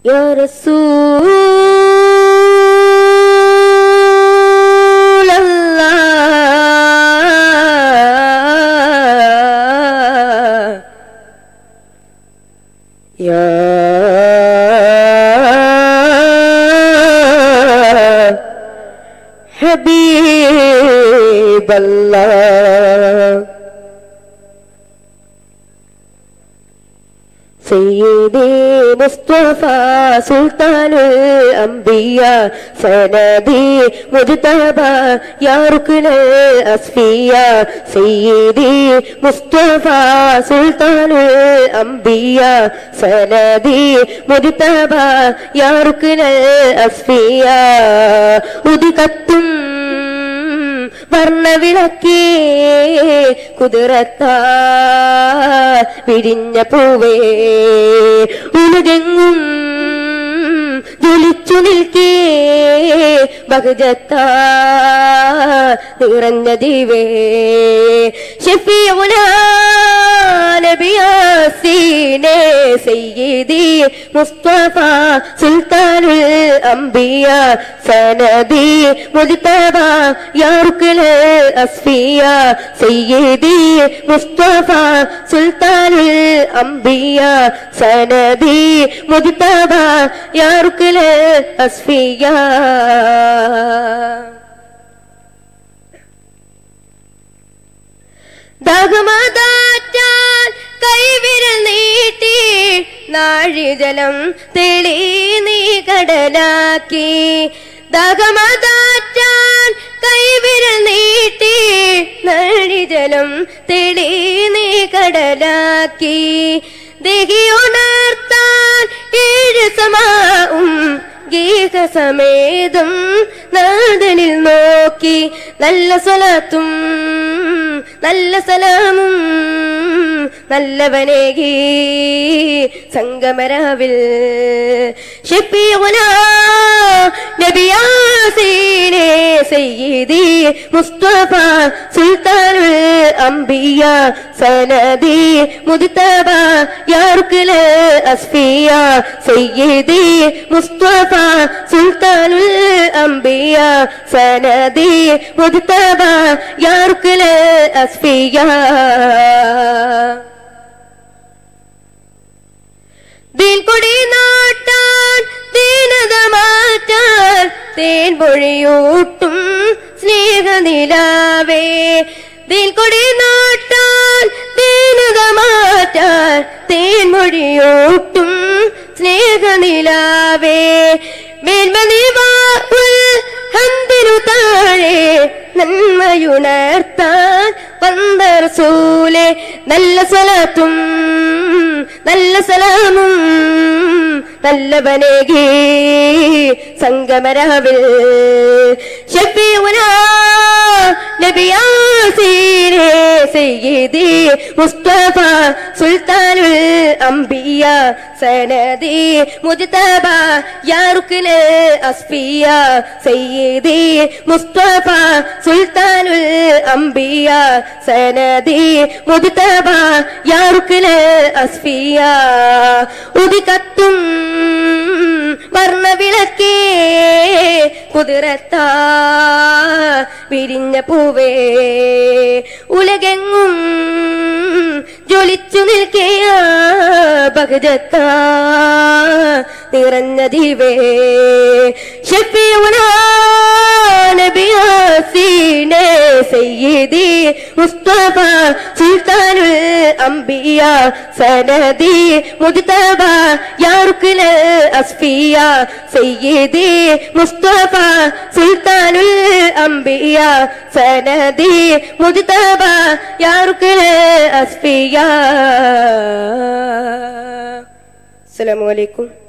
يا رسول الله يا حبيب الله سيدي مصطفى سلطان الأنبياء سندي مجتبى يا ركن الأصفياء سيدي مصطفى سلطان الأنبياء سندي مجتبى يا ركن الأصفياء ഉദികത്തും വർണ്ണവിളക്കേ കുതിരത്താ പിരിഞ്ഞ പൂവേ ഉലകെങ്ങും ജ്വലിച്ചു നിൽക്കേ ബഹജത്താ നിറഞ്ഞ ദീവേ ഷഫീഉന നബിയാസീനെ സയ്യിദി മുസ്തഫ സുൽത്താനുൽ അംബിയ സനദി മുജ്തബ യാ റുക്ന അസ്ഫിയ സയ്യിദി മുസ്തഫ സുൽത്താനുൽ അംബിയ സനദി മുജ്തബ യാ റുക്ന അസ്ഫിയ ദഹമതാറ്റാൻ കൈവിരൽ നീട്ടി നാഴിജലം തെളി നീ കടലാക്കി ദഹമതാറ്റാൻ കൈവിരൽ നീട്ടി നാഴിജലം തെളി നീ കടലാക്കി ദേഹിയുണർത്താൻ ഏഴ് സമാവും ഗീതസമേതം നാദനിൽ നോക്കി നല്ല സ്വലത്തും നല്ല സലാമും നല്ലവനേകി സംഗമരാവിൽ ഷഫീഉന നബിയാസീനെ സയ്യിദി മുസ്തഫ സുൽത്താനുൽ അംബിയ സനദി മുജ്തബ യാ റുക്ന അസ്ഫിയ സയ്യിദി മുസ്തഫ സുൽത്താനുൽ അംബിയ സനദി മുജ്തബ യാ റുക്ന അസ്ഫിയ ദീൻകൊടി നാട്ടാൻ ദീനത മാറ്റാൻ തേൻ പൊഴിയൂട്ടും സ്നേഹനിലാവേ ദീൻകൊടി നാട്ടാൻ ദീനത മാറ്റാൻ തേൻ മൊഴിയൂട്ടും സ്നേഹനിലാവേ മേൽമനിവാൾ ഹന്തിനു താഴെ നന്മയുണർത്താൻ വന്ന റസൂലെ നല്ല സ്വലാത്തും നല്ല സലാമും നല്ലവനേകി സംഗമരാവിൽ ഷഫീഉന നബിയാസീനെ സയ്യിദി മുസ്തഫ സുൽത്താനുൽ അംബിയ സനദി മുജ്തബ യാ റുക്ന അസ്ഫിയ സയ്യിദി മുസ്തഫ സുൽത്താനുൽ അംബിയ സനദി മുജ്തബ യാ റുക്ന അസ്ഫിയ ഉദികത്തും വർണ്ണവിളക്കേ കുതിരത്താ വിരിഞ്ഞ പൂവേ ഉലകെങ്ങും ജ്വലിച്ചു നിൽക്കിയ ഭഗജത്താ നിറഞ്ഞ ദീവേ ഷഫീഉന നബിയാസീനെ സയ്യിദി മുസ്തഫ സുൽത്താനുൽ അംബിയ സനദി മുജ്തബ യാ റുക്ന അസ്ഫിയ സയ്യിദി മുസ്തഫ സുൽത്താനുൽ അംബിയ സനദി മുജ്തബ യാ റുക്ന അസ്ഫിയ അസ്സലാമു അലൈക്കും